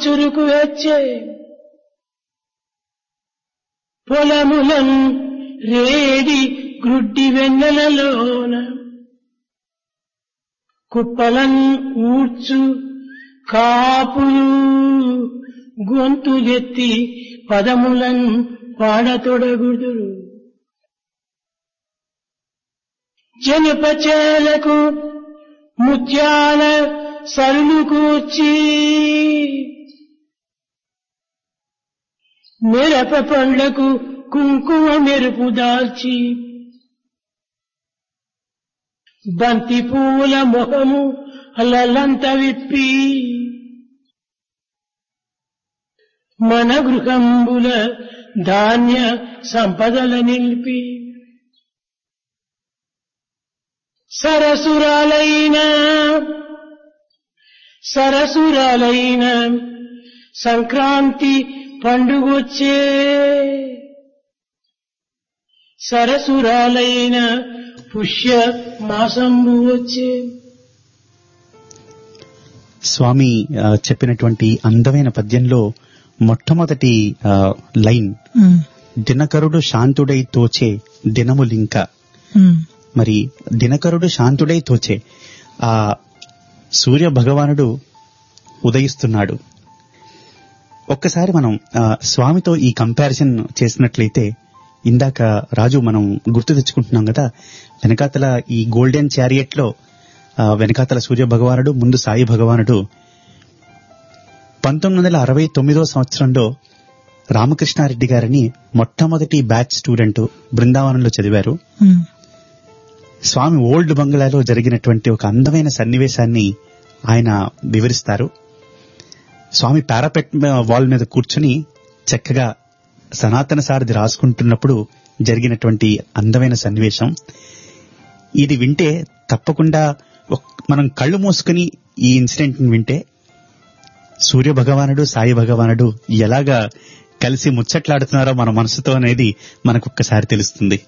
చురుకు వచ్చే పొలములం రేడి గ్రుడ్డి వెన్నెలలోన కుప్పలం ఊడ్చు కాపులు గొంతులెత్తి పదములం పాడతొడగుదురు జనపచేలకు ముత్యాల సరులు కూర్చి మిరప పండ్లకు కుంకుమ మెరుపు దాల్చి బంతి పూల మొహము అల్లలంత విప్పి మన గృహంబుల ధాన్య సంపదల నిలిపి సరసురాలైన సరసురాలైన సంక్రాంతి పండుగొచ్చే సరసురాలైన పుష్య మాసంబు వచ్చే స్వామి ఆ, చెప్పినటువంటి అందమైన పద్యంలో మొట్టమొదటి ఆ, లైన్ ఉమ్, దినకరుడు శాంతుడై తోచే దినములింక ఉమ్, మరి దినకరుడు శాంతుడై తోచే ఆ సూర్య భగవానుడు ఉదయిస్తున్నాడు ఒక్కసారి మనం ఆ, స్వామితో ఈ కంపారిజన్ చేసినట్లయితే ఇందాక రాజు మనం గుర్తు తెచ్చుకుంటున్నాం కదా వెనకాతల ఈ గోల్డెన్ చారియట్ లో ఆ, వెనకాతల సూర్య భగవానుడు ముందు సాయి భగవానుడు పంతొమ్మిది వందల అరవై తొమ్మిదో సంవత్సరంలో రామకృష్ణారెడ్డి గారిని మొట్టమొదటి బ్యాచ్ స్టూడెంట్ బృందావనంలో చదివారు ఉమ్, స్వామి ఓల్డ్ బంగ్లాలో జరిగినటువంటి ఒక అందమైన సన్నివేశాన్ని ఆయన వివరిస్తారు స్వామి పారాపెట్ వాల్ మీద కూర్చుని చక్కగా సనాతన సారథి రాసుకుంటున్నప్పుడు జరిగినటువంటి అందమైన సన్నివేశం ఇది వింటే తప్పకుండా ఒక్- మనం కళ్ళు మూసుకుని ఈ ఇన్సిడెంట్ వింటే సూర్య భగవానుడు సాయి భగవానుడు ఎలాగా కలిసి ముచ్చట్లాడుతున్నారో మన మనసుతో అనేది మనకు ఒక్కసారి తెలుస్తుంది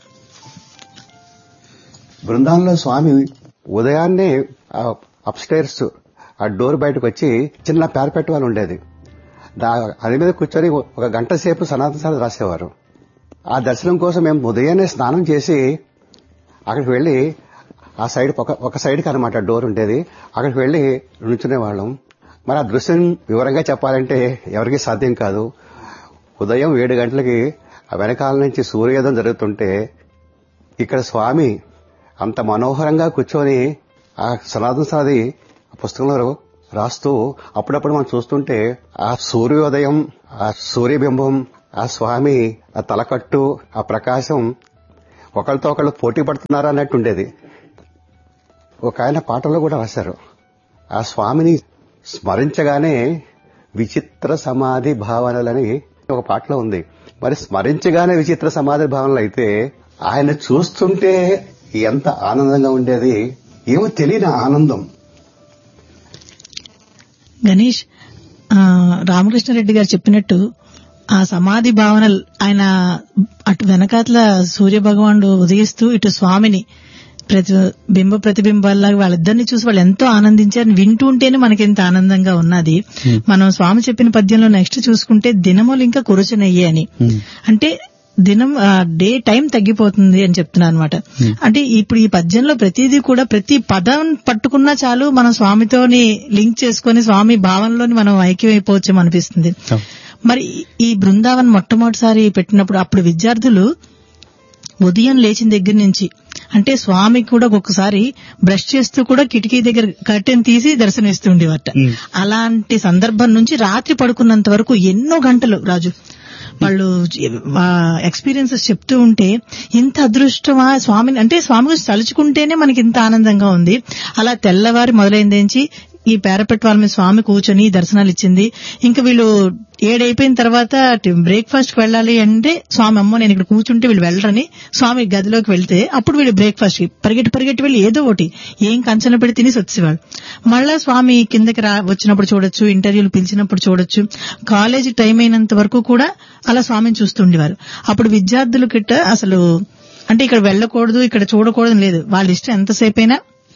బృందావనంలో స్వామి ఉదయాన్నే అప్ స్టైర్స్ ఆ డోర్ బయటకు వచ్చి చిన్న పేరపెట్ట వాళ్ళు ఉండేది దా అది మీద కూర్చొని ఒక గంట సేపు సనాతన సార్ రాసేవారు ఆ దర్శనం కోసం మేము ఉదయాన్నే స్నానం చేసి అక్కడికి వెళ్ళి ఆ సైడ్ ఒక ఒక సైడ్కి అనమాట డోర్ ఉండేది అక్కడికి వెళ్ళి నుంచునే వాళ్ళం మరి ఆ దృశ్యం వివరంగా చెప్పాలంటే ఎవరికీ సాధ్యం కాదు ఉదయం ఏడు గంటలకి ఆ వెనకాల నుంచి సూర్యోదయం జరుగుతుంటే ఇక్కడ స్వామి అంత మనోహరంగా కూర్చొని ఆ సనాతన సాది ఆ పుస్తకంలో రాస్తూ అప్పుడప్పుడు మనం చూస్తుంటే ఆ సూర్యోదయం ఆ సూర్యబింబం ఆ స్వామి ఆ తలకట్టు ఆ ప్రకాశం ఒకళ్ళతో ఒకళ్ళు పోటీ పడుతున్నారా అన్నట్టు ఉండేది ఒక ఆయన పాటలో కూడా రాశారు ఆ స్వామిని స్మరించగానే విచిత్ర సమాధి భావనలని ఒక పాటలో ఉంది మరి స్మరించగానే విచిత్ర సమాధి భావనలు అయితే ఆయన చూస్తుంటే ఎంత ఆనందంగా ఉండేది ఏమో తెలియని ఆనందం గణేష్ ఆ, రామకృష్ణారెడ్డి గారు చెప్పినట్టు ఆ సమాధి భావనలు ఆయన అటు వెనకాతల సూర్య భగవానుడు ఉదయిస్తూ ఇటు స్వామిని ప్రతి బింబ ప్రతిబింబాల్లాగా వాళ్ళిద్దరిని చూసి వాళ్ళు ఎంతో ఆనందించారు వింటూ ఉంటేనే మనకి ఎంత ఆనందంగా ఉన్నది మనం స్వామి చెప్పిన పద్యంలో నెక్స్ట్ చూసుకుంటే దినములు ఇంకా కురచనయ్యే అని అంటే దినం డే టైం తగ్గిపోతుంది అని చెప్తున్నా అనమాట అంటే ఇప్పుడు ఈ పద్యంలో ప్రతిదీ కూడా ప్రతి పదం పట్టుకున్నా చాలు మనం స్వామితోని లింక్ చేసుకుని స్వామి భావనలోని మనం ఐక్యమైపోవచ్చు అనిపిస్తుంది మరి ఈ బృందావన్ మొట్టమొదటిసారి పెట్టినప్పుడు అప్పుడు విద్యార్థులు ఉదయం లేచిన దగ్గర నుంచి అంటే స్వామి కూడా ఒక్కొక్కసారి బ్రష్ చేస్తూ కూడా కిటికీ దగ్గర కర్టెన్ తీసి దర్శనమిస్తూ ఉండేవారట అలాంటి సందర్భం నుంచి రాత్రి పడుకున్నంత వరకు ఎన్నో గంటలు రాజు వాళ్ళు ఎక్స్పీరియన్సెస్ చెప్తూ ఉంటే ఇంత అదృష్టమా స్వామిని అంటే స్వామి గురించి తలుచుకుంటేనే మనకి ఇంత ఆనందంగా ఉంది అలా తెల్లవారి మొదలైందేంచి ఈ పేరపెట్ట వాళ్ళ మీద స్వామి కూర్చొని దర్శనాలు ఇచ్చింది ఇంకా వీళ్ళు ఏడైపోయిన తర్వాత బ్రేక్ఫాస్ట్ కి వెళ్ళాలి అంటే స్వామి అమ్మో నేను ఇక్కడ కూర్చుంటే వీళ్ళు వెళ్ళరని స్వామి గదిలోకి వెళ్తే అప్పుడు వీళ్ళు బ్రేక్ఫాస్ట్ కి పరిగెట్టి పరిగెట్టి వెళ్ళి ఏదో ఒకటి ఏం కంచన పెట్టి తినేసి వచ్చేవాళ్ళు మళ్ళా స్వామి కిందకి రా వచ్చినప్పుడు చూడొచ్చు ఇంటర్వ్యూలు పిలిచినప్పుడు చూడొచ్చు కాలేజీ టైం అయినంత వరకు కూడా అలా స్వామిని చూస్తుండేవారు అప్పుడు విద్యార్థులు కిట్ట అసలు అంటే ఇక్కడ వెళ్ళకూడదు ఇక్కడ చూడకూడదు లేదు వాళ్ళ ఇష్టం ఎంతసేపైనా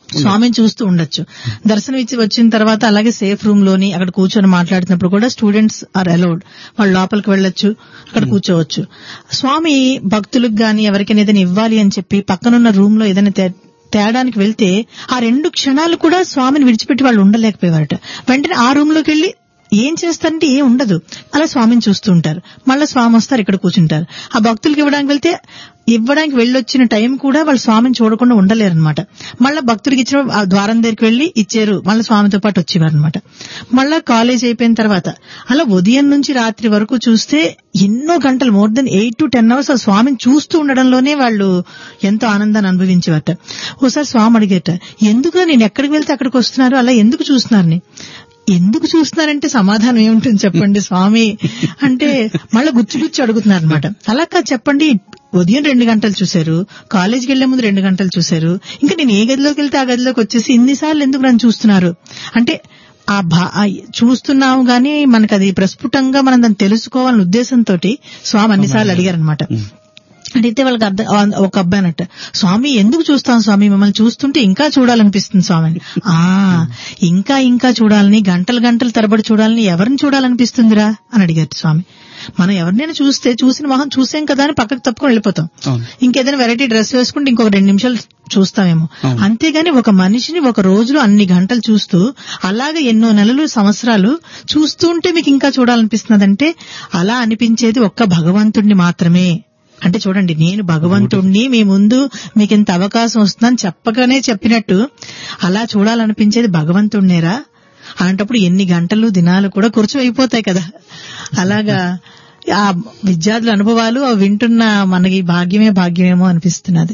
స్వామిని చూస్తూ ఉండొచ్చు దర్శనం ఇచ్చి వచ్చిన తర్వాత అలాగే సేఫ్ రూమ్ లోని అక్కడ కూర్చొని మాట్లాడుతున్నప్పుడు కూడా స్టూడెంట్స్ ఆర్ అలౌడ్ వాళ్ళు లోపలికి వెళ్ళొచ్చు అక్కడ కూర్చోవచ్చు స్వామి భక్తులకు గాని ఎవరికైనా ఏదైనా ఇవ్వాలి అని చెప్పి పక్కనున్న రూమ్ లో ఏదైనా తే- తేడానికి వెళ్తే ఆ రెండు క్షణాలు కూడా స్వామిని విడిచిపెట్టి వాళ్ళు ఉండలేకపోయేవారట వెంటనే ఆ రూమ్ లోకి వెళ్లి ఏం చేస్తారంటే ఏం ఉండదు అలా స్వామిని చూస్తూ ఉంటారు మళ్ళీ స్వామి వస్తారు ఇక్కడ కూర్చుంటారు ఆ భక్తులకి ఇవ్వడానికి వెళ్తే ఇవ్వడానికి వెళ్ళొచ్చిన టైం కూడా వాళ్ళు స్వామిని చూడకుండా ఉండలేరు అనమాట మళ్ళీ భక్తుడికి ఇచ్చిన ఆ ద్వారం దగ్గరికి వెళ్లి ఇచ్చారు మళ్ళీ స్వామితో పాటు వచ్చేవారు అనమాట మళ్ళా కాలేజ్ అయిపోయిన తర్వాత అలా ఉదయం నుంచి రాత్రి వరకు చూస్తే ఎన్నో గంటలు more than eight to ten hours ఆ స్వామిని చూస్తూ ఉండడంలోనే వాళ్ళు ఎంతో ఆనందాన్ని అనుభవించేవారట ఓసారి స్వామి అడిగేట ఎందుకు నేను ఎక్కడికి వెళ్తే అక్కడికి వస్తున్నారు అలా ఎందుకు చూస్తున్నారని ఎందుకు చూస్తున్నారంటే సమాధానం ఏముంటుంది చెప్పండి స్వామి అంటే మళ్ళీ గుచ్చి గుచ్చి అడుగుతున్నారు అనమాట అలా కాదు చెప్పండి ఉదయం రెండు గంటలు చూశారు కాలేజీకి వెళ్లే ముందు రెండు గంటలు చూశారు ఇంకా నేను ఏ గదిలోకి వెళ్తే ఆ గదిలోకి వచ్చేసి ఇన్నిసార్లు ఎందుకు నన్ను చూస్తున్నారు అంటే ఆ భా ఆ చూస్తున్నాము గానీ మనకు అది ప్రస్ఫుటంగా మనం దాన్ని తెలుసుకోవాలనే ఉద్దేశంతో స్వామి అన్నిసార్లు అడిగారనమాట అడిగితే వాళ్ళకి అర్థం ఆ- ఒక అబ్బాయి అన్నట్టు స్వామి ఎందుకు చూస్తాం స్వామి మిమ్మల్ని చూస్తుంటే ఇంకా చూడాలనిపిస్తుంది స్వామి అని. ఆ ఇంకా ఇంకా చూడాలని గంటలు గంటలు తరబడి చూడాలని ఎవరిని చూడాలనిపిస్తుందిరా అని అడిగారు స్వామి మనం ఎవరినైనా చూస్తే చూసిన మొహం చూసాం కదా అని పక్కకు తప్పుకొని వెళ్ళిపోతాం అవును. ఇంకేదైనా వెరైటీ డ్రెస్ వేసుకుంటే ఇంకొక రెండు నిమిషాలు చూస్తామేమో అవును. అంతేగాని ఒక మనిషిని ఒక రోజులో అన్ని గంటలు చూస్తూ అలాగే ఎన్నో నెలలు సంవత్సరాలు చూస్తూ ఉంటే మీకు ఇంకా చూడాలనిపిస్తున్నదంటే అలా అనిపించేది ఒక్క భగవంతుడిని మాత్రమే అంటే చూడండి నేను భగవంతుణ్ణి మీ ముందు మీకు ఇంత అవకాశం వస్తుందని చెప్పగానే చెప్పినట్టు అలా చూడాలనిపించేది భగవంతుణ్ణేరా అలాంటప్పుడు ఎన్ని గంటలు దినాలు కూడా అయిపోతాయి కదా అలాగా ఆ విద్యార్థుల అనుభవాలు అవి వింటున్న మనకి భాగ్యమే భాగ్యమేమో అనిపిస్తున్నది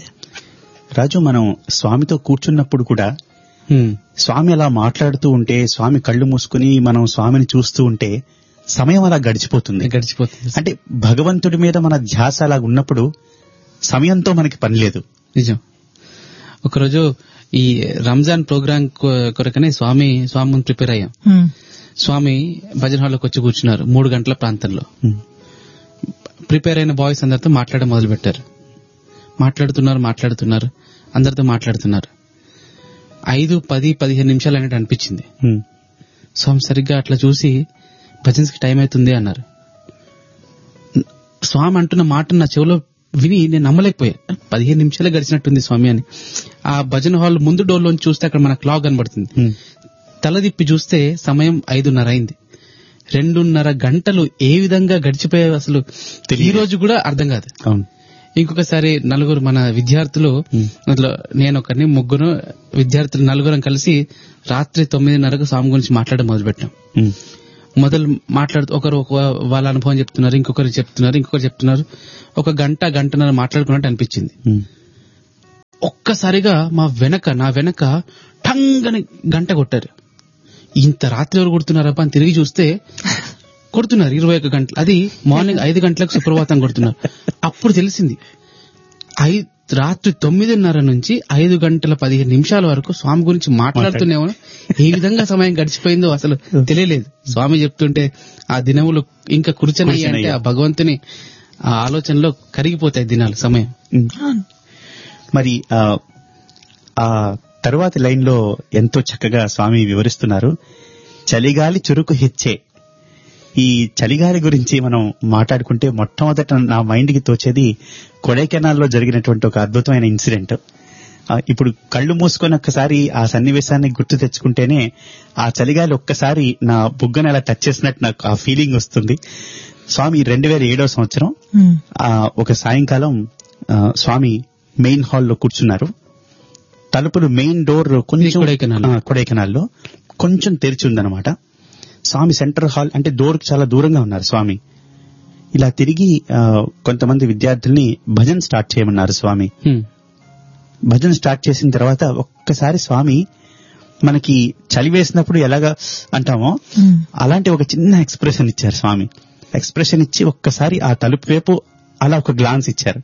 రాజు మనం స్వామితో కూర్చున్నప్పుడు కూడా హ్మ్. స్వామి అలా మాట్లాడుతూ ఉంటే స్వామి కళ్ళు మూసుకుని మనం స్వామిని చూస్తూ ఉంటే సమయం అలా గడిచిపోతుంది గడిచిపోతుంది అంటే భగవంతుడి మీద మన ధ్యాస అలా ఉన్నప్పుడు సమయంతో మనకి పని లేదు నిజం ఒకరోజు ఈ రంజాన్ ప్రోగ్రామ్ కొ- కొరకనే స్వామి స్వామి ముందు ప్రిపేర్ అయ్యాం హ్మ్. స్వామి భజన హాల్లోకి వచ్చి కూర్చున్నారు మూడు గంటల ప్రాంతంలో ఉమ్, ప్రిపేర్ అయిన బాయ్స్ అందరితో మాట్లాడడం మొదలు పెట్టారు మాట్లాడుతున్నారు మాట్లాడుతున్నారు అందరితో మాట్లాడుతున్నారు ఐదు పది పదిహేను నిమిషాలు అనేది అనిపించింది ఉమ్, స్వామి సరిగ్గా అట్లా చూసి భజన్స్కి టైం అవుతుంది అన్నారు స్వామి అంటున్న మాట నా చెవిలో విని నేను నమ్మలేకపోయా పదిహేను నిమిషాలే గడిచినట్టుంది స్వామి అని ఆ భజన హాల్ ముందు డోర్లోంచి చూస్తే అక్కడ మన క్లాక్ కనబడుతుంది ఉమ్, తల తిప్పి చూస్తే సమయం ఐదున్నర అయింది రెండున్నర గంటలు ఏ విధంగా గడిచిపోయాయో అసలు ఈ రోజు కూడా అర్థం కాదు అవును ఇంకొకసారి నలుగురు మన విద్యార్థులు Hmm. అందులో నేను ఒకరిని ముగ్గురు విద్యార్థులు నలుగురం కలిసి రాత్రి తొమ్మిదిన్నరకు స్వామి గురించి మాట్లాడడం మొదలుపెట్టాం ఉమ్, మొదలు మాట్లాడుతూ ఒకరు ఒక వాళ్ళ అనుభవం చెప్తున్నారు ఇంకొకరు చెప్తున్నారు ఇంకొకరు చెప్తున్నారు ఒక గంట గంటన్నర మాట్లాడుకున్నట్టు అనిపించింది ఉమ్, ఒక్కసారిగా మా వెనక నా వెనక టంగని గంట కొట్టారు ఇంత రాత్రి ఎవరు కొడుతున్నారప్ప అని తిరిగి చూస్తే కొడుతున్నారు ఇరవై ఒక్క గంటలు అది మార్నింగ్ ఐదు గంటలకు సుప్రభాతం కొడుతున్నారు అప్పుడు తెలిసింది ఐ రాత్రి తొమ్మిదిన్నర నుంచి ఐదు గంటల పదిహేను నిమిషాల వరకు స్వామి గురించి మాట్లాడుతూనేమో ఏ విధంగా సమయం గడిచిపోయిందో అసలు తెలియలేదు స్వామి చెప్తుంటే ఆ దినములు ఇంకా కుర్చనయ్యి అంటే ఆ భగవంతుని ఆ ఆలోచనలో కరిగిపోతాయి దినాలు సమయం ఉమ్. మరి ఆ, ఆ తరువాతి లైన్ లో ఎంతో చక్కగా స్వామి వివరిస్తున్నారు చలిగాలి చురుకు హెచ్చే ఈ చలిగాలి గురించి మనం మాట్లాడుకుంటే మొట్టమొదట నా మైండ్ కి తోచేది కొడైకెనాల్లో జరిగినటువంటి ఒక అద్భుతమైన ఇన్సిడెంట్ ఆ, ఇప్పుడు కళ్ళు మూసుకొని ఒక్కసారి ఆ సన్నివేశాన్ని గుర్తు తెచ్చుకుంటేనే ఆ చలిగాలి ఒక్కసారి నా బుగ్గను అలా టచ్ చేసినట్టు నాకు ఆ ఫీలింగ్ వస్తుంది స్వామి రెండు వేల ఏడో సంవత్సరం హ్మ్. ఆ ఒక సాయంకాలం ఆ, స్వామి మెయిన్ హాల్లో కూర్చున్నారు తలుపులు మెయిన్ డోర్ కొంచెం కొడైకెనాల్. ఆ, కొడైకెనాల్లో కొంచెం తెరిచి ఉందన్నమాట స్వామి సెంటర్ హాల్ అంటే డోర్ చాలా దూరంగా ఉన్నారు స్వామి ఇలా తిరిగి ఆ, కొంతమంది విద్యార్థుల్ని భజన్ స్టార్ట్ చేయమన్నారు స్వామి హ్మ్. భజన స్టార్ట్ చేసిన తర్వాత ఒక్కసారి స్వామి మనకి చలి వేసినప్పుడు ఎలాగా అంటామో హ్మ్. అలాంటి ఒక చిన్న ఎక్స్ప్రెషన్ ఇచ్చారు స్వామి ఎక్స్ప్రెషన్ ఇచ్చి ఒక్కసారి ఆ తలుపు వైపు అలా ఒక గ్లాన్స్ ఇచ్చారు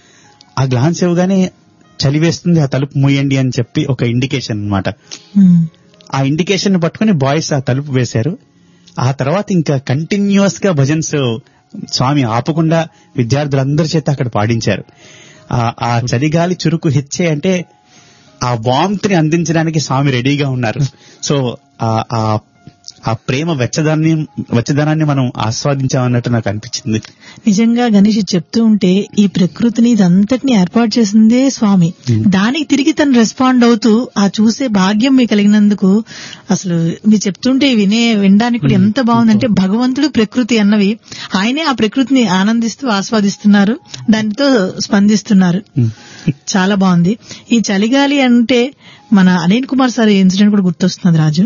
ఆ గ్లాన్స్ ఇవ్వగానే చలి వేస్తుంది ఆ తలుపు మూయండి అని చెప్పి ఒక ఇండికేషన్ అన్నమాట హ్మ్. ఆ ఇండికేషన్ పట్టుకుని బాయ్స్ ఆ తలుపు వేశారు ఆ తర్వాత ఇంకా కంటిన్యూస్ గా భజన్స్ స్వామి ఆపకుండా విద్యార్థులందరి చేత అక్కడ పాడించారు ఆ- ఆ చలిగాలి చురుకు హెచ్చే అంటే ఆ వామ్త్ ని అందించడానికి స్వామి రెడీగా ఉన్నారు సో ఆ- ఆ ఆ ప్రేమ వెచ్చదాన్ని వెచ్చదనాన్ని మనం ఆస్వాదించామన్నట్టు నాకు అనిపించింది నిజంగా గణేష్ ఇది చెప్తూ ఉంటే ఈ ప్రకృతిని ఇదంతటిని ఏర్పాటు చేసిందే స్వామి దానికి తిరిగి తను రెస్పాండ్ అవుతూ ఆ చూసే భాగ్యం మీకు కలిగినందుకు అసలు మీరు చెప్తుంటే వినే వినడానికి కూడా ఎంత బాగుందంటే భగవంతుడు ప్రకృతి అన్నవి ఆయనే ఆ ప్రకృతిని ఆనందిస్తూ ఆస్వాదిస్తున్నారు దానితో స్పందిస్తున్నారు చాలా బాగుంది ఈ చలిగాలి అంటే మన అనిల్ కుమార్ సార్ ఇన్సిడెంట్ కూడా గుర్తొస్తుంది రాజు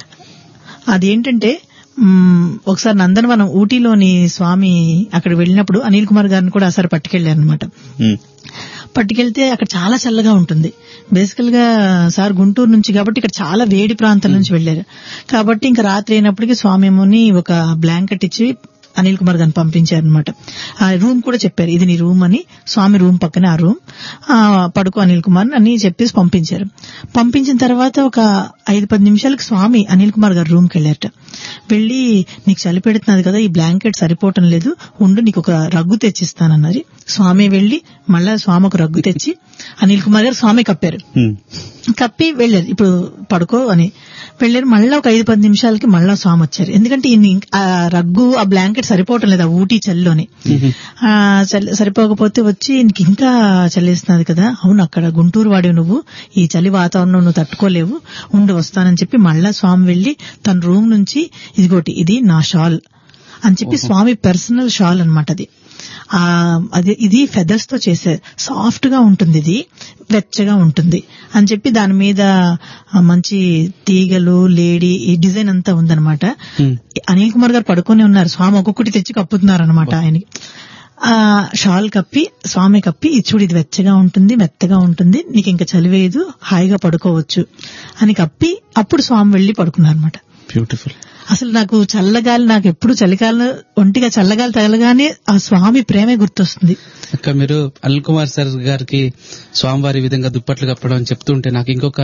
అదేంటంటే మ్మ్, ఒకసారి నందనవనం ఊటీలోని స్వామి అక్కడ వెళ్ళినప్పుడు అనిల్ కుమార్ గారిని కూడా ఒకసారి పట్టుకెళ్లారు అనమాట ఉమ్. పట్టుకెళ్తే అక్కడ చాలా చల్లగా ఉంటుంది బేసికల్ గా సార్ గుంటూరు నుంచి కాబట్టి ఇక్కడ చాలా వేడి ప్రాంతం నుంచి వెళ్లారు కాబట్టి ఇంకా రాత్రి అయినప్పటికీ స్వామి ఏమోని ఒక బ్లాంకెట్ ఇచ్చి అనిల్ కుమార్ గారిని పంపించారు అనమాట ఆ రూమ్ కూడా చెప్పారు ఇది నీ రూమ్ అని స్వామి రూమ్ పక్కనే ఆ రూమ్ ఆ, పడుకో అనిల్ కుమార్ అని చెప్పేసి పంపించారు పంపించిన తర్వాత ఒక ఐదు పది నిమిషాలకు స్వామి అనిల్ కుమార్ గారు రూమ్కి వెళ్ళారట వెళ్ళి నీకు చలి పెడుతున్నది కదా ఈ బ్లాంకెట్ సరిపోవటం లేదు ఉండు నీకు ఒక రగ్గు తెచ్చిస్తానన్నది స్వామి వెళ్లి మళ్ళా స్వామి ఒక రగ్గు తెచ్చి అనిల్ కుమార్ గారు స్వామి కప్పారు ఉమ్. కప్పి వెళ్ళారు ఇప్పుడు పడుకో అని వెళ్ళారు మళ్ళా ఒక ఐదు పది నిమిషాలకి మళ్ళా స్వామి వచ్చారు ఎందుకంటే ఈయన ఇంక- ఆ రగ్గు ఆ బ్లాంకెట్ సరిపోవటం లేదు ఆ ఊటీ చలిలోని ఆ, చలి- సరిపోకపోతే వచ్చి ఇంక ఇంకా చల్లేస్తున్నది కదా అవును అక్కడ గుంటూరు వాడి నువ్వు ఈ చలి వాతావరణం నువ్వు తట్టుకోలేవు ఉండి వస్తానని చెప్పి మళ్ళా స్వామి వెళ్లి తన రూమ్ నుంచి ఇదిగోటి ఇది నా షాల్ అని చెప్పి స్వామి పర్సనల్ షాల్ అన్నమాట అది ఆ అది ఇది ఫెదర్స్ తో చేశారు సాఫ్ట్ గా ఉంటుంది ఇది వెచ్చగా ఉంటుంది అని చెప్పి దాని మీద ఆ, మంచి తీగలు లేడీ ఈ డిజైన్ అంతా ఉందన్నమాట అనిల్ కుమార్ గారు పడుకొని ఉన్నారు స్వామి ఒక్కొక్కటి తెచ్చి కప్పుతున్నారు అనమాట ఆయనకి ఆ షాల్ కప్పి స్వామి కప్పి ఇది చూడు ఇది వెచ్చగా ఉంటుంది మెత్తగా ఉంటుంది నీకు ఇంకా చలివేయదు హాయిగా పడుకోవచ్చు అని కప్పి అప్పుడు స్వామి వెళ్లి పడుకున్నారు అనమాట బ్యూటిఫుల్ అసలు నాకు చల్లగాలి నాకు ఎప్పుడు చలికాలం ఒంటిగా చల్లగాలి తగలగానే ఆ స్వామి ప్రేమే గుర్తొస్తుంది అక్క మీరు అనిల్ కుమార్ సార్ గారికి స్వామివారి విధంగా దుప్పట్లు కప్పడం అని చెప్తుంటే నాకు ఇంకొక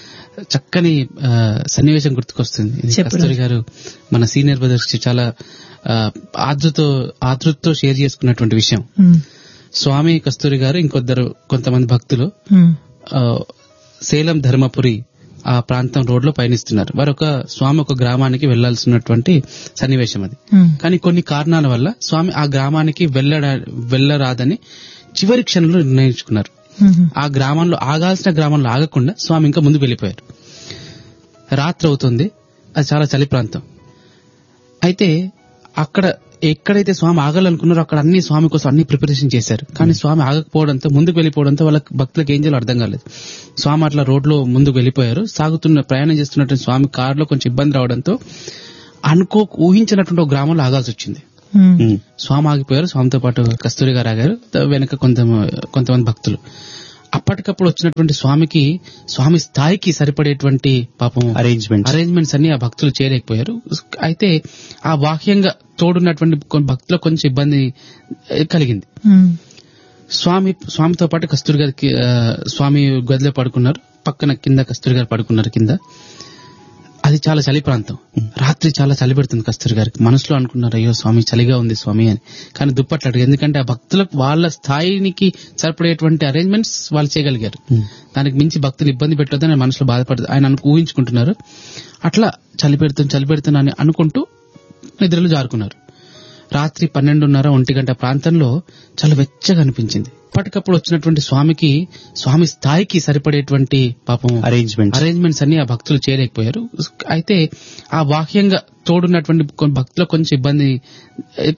చక్కని ఆ, సన్నివేశం గుర్తుకొస్తుంది ఇది చెప్పు కస్తూరి గారు మన సీనియర్ బ్రదర్స్ కి చాలా ఆ, ఆతృతో ఆతృతతో షేర్ చేసుకున్నటువంటి విషయం ఉమ్, స్వామి కస్తూరి గారు ఇంకొద్దరు కొంతమంది భక్తులు ఉమ్, ఆ, సేలం ధర్మపురి ఆ ప్రాంతం రోడ్ లో పయనిస్తున్నారు వారు ఒక స్వామి ఒక గ్రామానికి వెళ్లాల్సినటువంటి సన్నివేశం అది ఉమ్, కానీ కొన్ని కారణాల వల్ల స్వామి ఆ గ్రామానికి వెళ్ళడా వెళ్ళరాదని చివరి క్షణంలో నిర్ణయించుకున్నారు ఉమ్, ఆ గ్రామంలో ఆగాల్సిన గ్రామంలో ఆగకుండా స్వామి ఇంకా ముందుకు వెళ్ళిపోయారు రాత్రి అవుతుంది అది చాలా చలి ప్రాంతం అయితే అక్కడ ఎక్కడైతే స్వామి ఆగాలనుకున్నారో అక్కడ అన్ని స్వామి కోసం అన్ని ప్రిపరేషన్ చేశారు కానీ స్వామి ఆగకపోవడంతో ముందుకు వెళ్ళిపోవడంతో వాళ్ళ భక్తులకు ఏం చేయాలో అర్థం కాలేదు స్వామి అట్లా రోడ్లో ముందుకు వెళ్ళిపోయారు సాగుతున్న ప్రయాణం చేస్తున్నటువంటి స్వామి కారులో కొంచెం ఇబ్బంది రావడంతో అనుకో ఊహించినటువంటి ఒక గ్రామంలో ఆగాల్సి వచ్చింది ఉమ్, ఉమ్. స్వామి ఆగిపోయారు స్వామితో పాటు కస్తూరి గారు ఆగారు ద- వెనక కొంత కొంతమంది భక్తులు అప్పటికప్పుడు వచ్చినటువంటి స్వామికి స్వామి స్థాయికి సరిపడేటువంటి పాపం Arrangements. అరేంజ్మెంట్స్ అన్ని ఆ భక్తులు చేయలేకపోయారు అయితే ఆ బాహ్యంగా తోడున్నటువంటి కొన్ని భక్తులకు కొంచెం ఇబ్బంది ఏ, కలిగింది ఉమ్, స్వామి స్వామితో పాటు కస్తూరి గారికి ఆ, స్వామి గదిలో పడుకున్నారు పక్కన కింద కస్తూరి గారు పడుకున్నారు కింద అది చాలా చలి ప్రాంతం రాత్రి చాలా చలి పెడుతుంది కస్తూరి గారికి మనసులో అనుకున్నారు అయ్యో స్వామి చలిగా ఉంది స్వామి అని కానీ దుప్పట్లు అడిగారు ఎందుకంటే ఆ భక్తులకు వాళ్ళ స్థాయినికి సరిపడేటువంటి అరేంజ్మెంట్స్ వాళ్ళు చేయగలిగారు దానికి మించి భక్తులు ఇబ్బంది పెట్టొద్దని మనసులో బాధపడదు ఆయన అనుకు ఊహించుకుంటున్నారు అట్లా చలి పెడుతుంది చలి పెడుతున్నా అని అనుకుంటూ నిద్రలు జారుకున్నారు రాత్రి పన్నెండున్నర ఒంటి గంట ప్రాంతంలో చాలా వెచ్చగా అనిపించింది అప్పటికప్పుడు వచ్చినటువంటి స్వామికి స్వామి స్థాయికి సరిపడేటువంటి పాపం Arrangements. అరేంజ్మెంట్స్ అన్ని ఆ భక్తులు చేయలేకపోయారు అయితే ఆ బాహ్యంగా తోడున్నటువంటి కొన్ని భక్తులకు కొంచెం ఇబ్బంది ఏ,